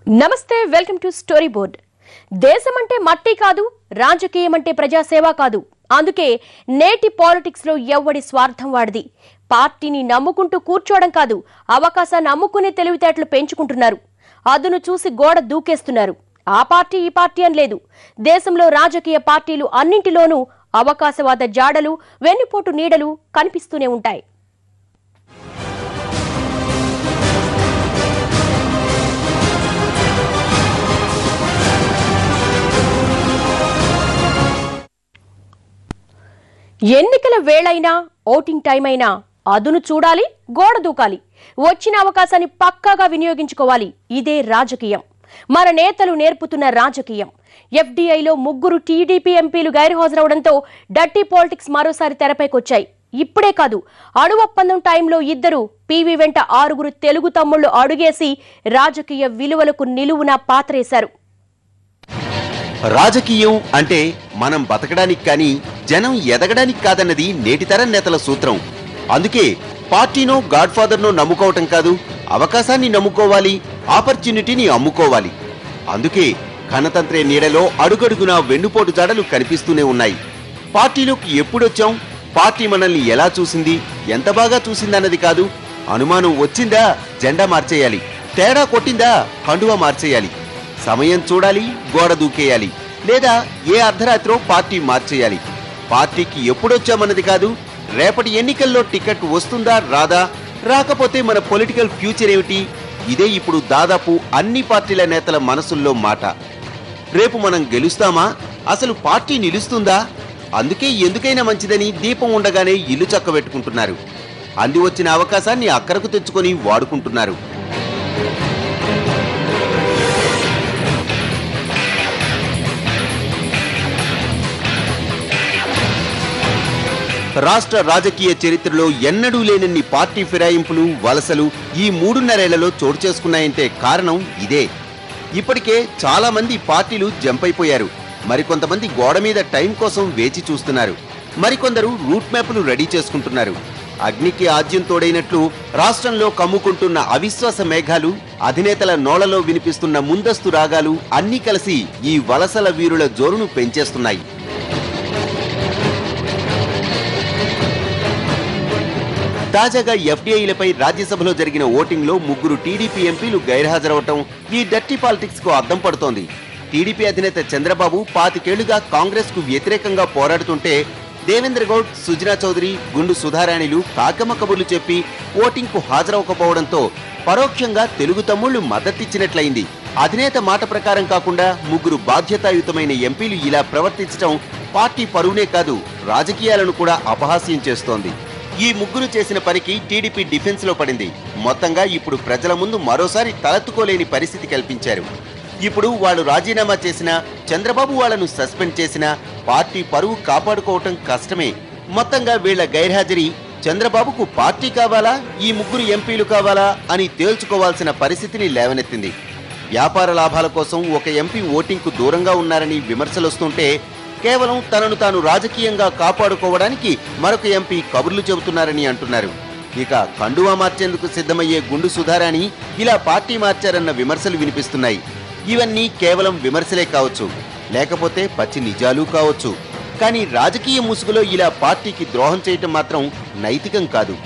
నమస్తే welcome to story board దేశం అంటే మట్టి కాదు రాజకీయం అంటే ప్రజాసేవ కాదు అందుకే నేటి పాలిటిక్స్ లో ఎవ్వడి స్వార్థం వాడిది పార్టీని నమ్ముకుంటూ కూర్చోవడం కాదు అవకాశాన్ని అమ్ముకునే తెలివితేటలు పెంచుకుంటున్నారు అదును చూసి గోడ దూకేస్తున్నారు ఆ పార్టీ ఈ పార్టీ అని లేదు దేశంలో రాజకీయ పార్టీలు అన్నింటిలోనూ అవకాశవాద జాడలు వెన్నుపోటు నీడలు కనిపిస్తూనే ఉంటాయి ఎన్నికల వేళైనా ఓటింగ్ టైం అయినా అదును చూడాలి గోడ దూకాలి వచ్చిన అవకాశాన్ని పక్కాగా వినియోగించుకోవాలి ఇదే రాజకీయం మన నేతలు నేర్పుతున్న రాజకీయం ఎఫ్డీఐలో ముగ్గురు టీడీపీ ఎంపీలు గైర్హాజరవడంతో డర్టీ పాలిటిక్స్ మరోసారి తెరపైకొచ్చాయి ఇప్పుడే కాదు అణు ఒప్పందం టైంలో ఇద్దరు పీవీ వెంట ఆరుగురు తెలుగు తమ్ముళ్లు అడుగేసి రాజకీయ విలువలకు నిలువున పాత్రేశారు రాజకీయం అంటే మనం బతకడానికి కానీ జనం ఎదగడానికి కాదన్నది నేటితరం నేతల సూత్రం అందుకే పార్టీనో గాడ్ ఫాదర్నో నమ్ముకోవటం కాదు అవకాశాన్ని నమ్ముకోవాలి ఆపర్చునిటీని అమ్ముకోవాలి అందుకే గణతంత్రే నీడలో అడుగడుగునా వెన్నుపోటు జాడలు కనిపిస్తూనే ఉన్నాయి పార్టీలోకి ఎప్పుడొచ్చాం పార్టీ మనల్ని ఎలా చూసింది ఎంత బాగా చూసిందన్నది కాదు అనుమానం వచ్చిందా జెండా మార్చేయాలి తేడా కొట్టిందా కండువా మార్చేయాలి సమయం చూడాలి గోడ దూకేయాలి లేదా ఏ అర్ధరాత్రో పార్టీ మార్చేయాలి పార్టీకి ఎప్పుడొచ్చామన్నది కాదు రేపటి ఎన్నికల్లో టికెట్ వస్తుందా రాదా రాకపోతే మన పొలిటికల్ ఫ్యూచర్ ఏమిటి ఇదే ఇప్పుడు దాదాపు అన్ని పార్టీల నేతల మనసుల్లో మాట రేపు మనం గెలుస్తామా అసలు పార్టీ నిలుస్తుందా అందుకే ఎందుకైనా మంచిదని దీపం ఉండగానే ఇల్లు చక్కబెట్టుకుంటున్నారు అంది వచ్చిన అవకాశాన్ని అక్కరకు తెచ్చుకొని వాడుకుంటున్నారు రాష్ట్ర రాజకీయ చరిత్రలో ఎన్నడూ లేనన్ని పార్టీ ఫిరాయింపులు వలసలు ఈ మూడున్నరేళ్లలో చోటు చేసుకున్నాయంటే కారణం ఇదే ఇప్పటికే చాలా మంది పార్టీలు జంప్ అయిపోయారు మరికొంతమంది గోడ మీద టైం కోసం వేచి చూస్తున్నారు మరికొందరు రూట్ మ్యాప్లు రెడీ చేసుకుంటున్నారు అగ్నికి ఆజ్యం తోడైనట్లు రాష్ట్రంలో కమ్ముకుంటున్న అవిశ్వాస మేఘాలు అధినేతల నోళ్లలో వినిపిస్తున్న ముందస్తు రాగాలు అన్నీ కలిసి ఈ వలసల వీరుల జోరును పెంచేస్తున్నాయి తాజాగా ఎఫ్డీఐలపై రాజ్యసభలో జరిగిన ఓటింగ్ లో ముగ్గురు టీడీపీ ఎంపీలు గైర్హాజరవటం ఈ డర్టీ పాలిటిక్స్ కు అద్దం పడుతోంది టీడీపీ అధినేత చంద్రబాబు పాతికేళ్లుగా కాంగ్రెస్ కు వ్యతిరేకంగా పోరాడుతుంటే దేవేంద్ర గౌడ్ సుజనా చౌదరి గుండు సుధారాణిలు కాకమ్మ కబుర్లు చెప్పి ఓటింగ్ కు హాజరవకపోవడంతో పరోక్షంగా తెలుగు తమ్ముళ్లు మద్దతిచ్చినట్లయింది అధినేత మాట ప్రకారం కాకుండా ముగ్గురు బాధ్యతాయుతమైన ఎంపీలు ఇలా ప్రవర్తించడం పార్టీ పరువునే కాదు రాజకీయాలను కూడా అపహాస్యం చేస్తోంది ఈ ముగ్గురు చేసిన పనికి టీడీపీ డిఫెన్స్ లో పడింది మొత్తంగా ఇప్పుడు ప్రజల ముందు మరోసారి తలెత్తుకోలేని పరిస్థితి కల్పించారు ఇప్పుడు వాళ్ళు రాజీనామా చేసినా చంద్రబాబు వాళ్లను సస్పెండ్ చేసినా పార్టీ పరువు కాపాడుకోవటం కష్టమే మొత్తంగా వీళ్ల గైర్హాజరీ చంద్రబాబుకు పార్టీ కావాలా ఈ ముగ్గురు ఎంపీలు కావాలా అని తేల్చుకోవాల్సిన పరిస్థితిని లేవనెత్తింది వ్యాపార లాభాల కోసం ఒక ఎంపీ ఓటింగ్కు దూరంగా ఉన్నారని విమర్శలొస్తుంటే కేవలం తనను తాను రాజకీయంగా కాపాడుకోవడానికి మరొక ఎంపీ కబుర్లు చెబుతున్నారని అంటున్నారు ఇక కండువా మార్చేందుకు సిద్ధమయ్యే గుండు సుధారాణి ఇలా పార్టీ మార్చారన్న విమర్శలు వినిపిస్తున్నాయి ఇవన్నీ కేవలం విమర్శలే కావచ్చు లేకపోతే పచ్చి నిజాలు కావచ్చు కానీ రాజకీయ ముసుగులో ఇలా పార్టీకి ద్రోహం చేయటం మాత్రం నైతికం కాదు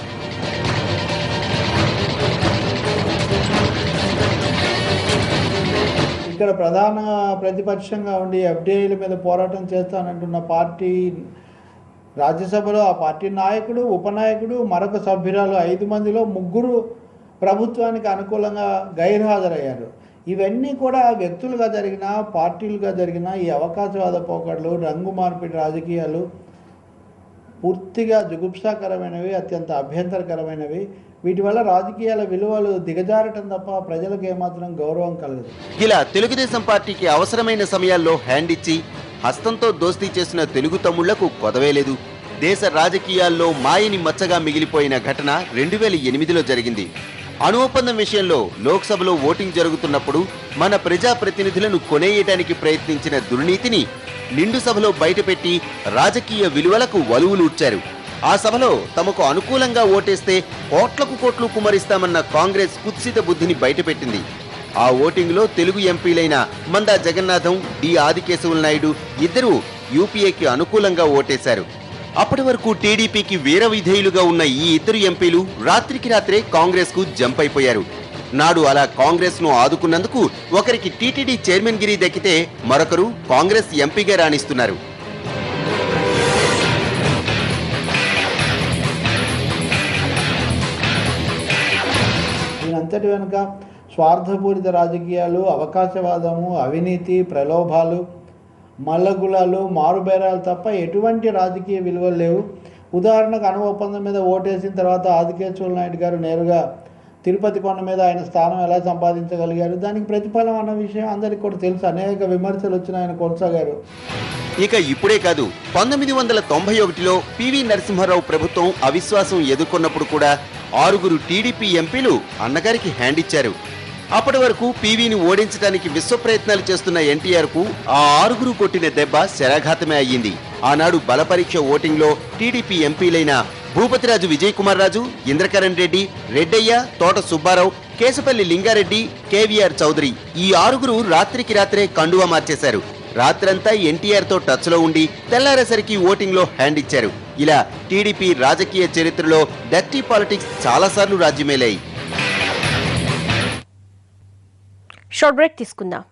ఇక్కడ ప్రధాన ప్రతిపక్షంగా ఉండి ఎఫ్డీఐల మీద పోరాటం చేస్తానంటున్న పార్టీ రాజ్యసభలో ఆ పార్టీ నాయకుడు ఉపనాయకుడు మరొక సభ్యురాలు ఐదు మందిలో ముగ్గురు ప్రభుత్వానికి అనుకూలంగా గైర్హాజరయ్యారు ఇవన్నీ కూడా వ్యక్తులుగా జరిగిన పార్టీలుగా జరిగిన ఈ అవకాశవాద పోకడలు రంగు మార్పిడి రాజకీయాలు పూర్తిగా జుగుప్సాకరమైనవి అత్యంత అభ్యంతరకరమైనవి వీటి వల్ల రాజకీయాల విలువలు దిగజారటం తప్ప ప్రజలకు ఏమాత్రం గౌరవం కలగదు ఇలా తెలుగుదేశం పార్టీకి అవసరమైన సమయాల్లో హ్యాండ్ ఇచ్చి హస్తంతో దోస్తీ చేసిన తెలుగు తమ్ముళ్లకు కొదవేలేదు దేశ రాజకీయాల్లో మాయని మచ్చగా మిగిలిపోయిన ఘటన రెండు వేల ఎనిమిదిలో జరిగింది అణు ఒప్పందం విషయంలో లోక్సభలో ఓటింగ్ జరుగుతున్నప్పుడు మన ప్రజాప్రతినిధులను కొనేయటానికి ప్రయత్నించిన దుర్నీతిని నిండు సభలో బయటపెట్టి రాజకీయ విలువలకు వలువులూడ్చారు ఆ సభలో తమకు అనుకూలంగా ఓటేస్తే కోట్లకు కోట్లు కుమరిస్తామన్న కాంగ్రెస్ కుత్సిత బుద్ధిని బయటపెట్టింది ఆ ఓటింగ్లో తెలుగు ఎంపీలైన మందా జగన్నాథం డి ఆదికేశవుల నాయుడు ఇద్దరూ యూపీఏకి అనుకూలంగా ఓటేశారు అప్పటి వరకు టీడీపీకి వీర విధేయులుగా ఉన్న ఈ ఇద్దరు ఎంపీలు రాత్రికి రాత్రే కాంగ్రెస్ కు జంప్ అయిపోయారు నాడు అలా కాంగ్రెస్ ను ఆదుకున్నందుకు ఒకరికి టీటీడీ చైర్మన్ గిరి దక్కితే మరొకరు కాంగ్రెస్ ఎంపీగా రాణిస్తున్నారు దీనంతటి వెనుక స్వార్థపూరిత రాజకీయాలు అవకాశవాదము అవినీతి ప్రలోభాలు మల్లగులాలు మారుబేరాలు తప్ప ఎటువంటి రాజకీయ విలువలు లేవు ఉదాహరణకు అణు ఒప్పందం మీద ఓటేసిన తర్వాత ఆదికేశ్వర నాయుడు గారు నేరుగా తిరుపతి కొండ మీద ఆయన స్థానం ఎలా సంపాదించగలిగారు దానికి ప్రతిఫలం అన్న విషయం అందరికీ కూడా తెలుసు అనేక విమర్శలు వచ్చిన ఆయన కొనసాగారు ఇక ఇప్పుడే కాదు పంతొమ్మిది వందల తొంభై ఒకటిలో పివి నరసింహారావు ప్రభుత్వం అవిశ్వాసం ఎదుర్కొన్నప్పుడు కూడా ఆరుగురు టీడీపీ ఎంపీలు అన్నగారికి హ్యాండ్ ఇచ్చారు అప్పటి వరకు పీవీని ఓడించడానికి విశ్వ ప్రయత్నాలు చేస్తున్న ఎన్టీఆర్ కు ఆ ఆరుగురు కొట్టిన దెబ్బ శరాఘాతమే అయ్యింది ఆనాడు బలపరీక్ష ఓటింగ్లో టీడీపీ ఎంపీలైన భూపతిరాజు విజయ్ కుమార్ రాజు ఇంద్రకరణ్ రెడ్డి రెడ్డయ్య తోట సుబ్బారావు కేశపల్లి లింగారెడ్డి కేవీఆర్ చౌదరి ఈ ఆరుగురు రాత్రికి రాత్రే కండువా మార్చేశారు రాత్రంతా ఎన్టీఆర్ తో టచ్ లో ఉండి తెల్లారేసరికి ఓటింగ్ లో హ్యాండ్ ఇచ్చారు ఇలా టీడీపీ రాజకీయ చరిత్రలో డర్టీ పాలిటిక్స్ చాలాసార్లు రాజ్యమేలాయి షార్ట్ బ్రేక్ తీసుకుందాం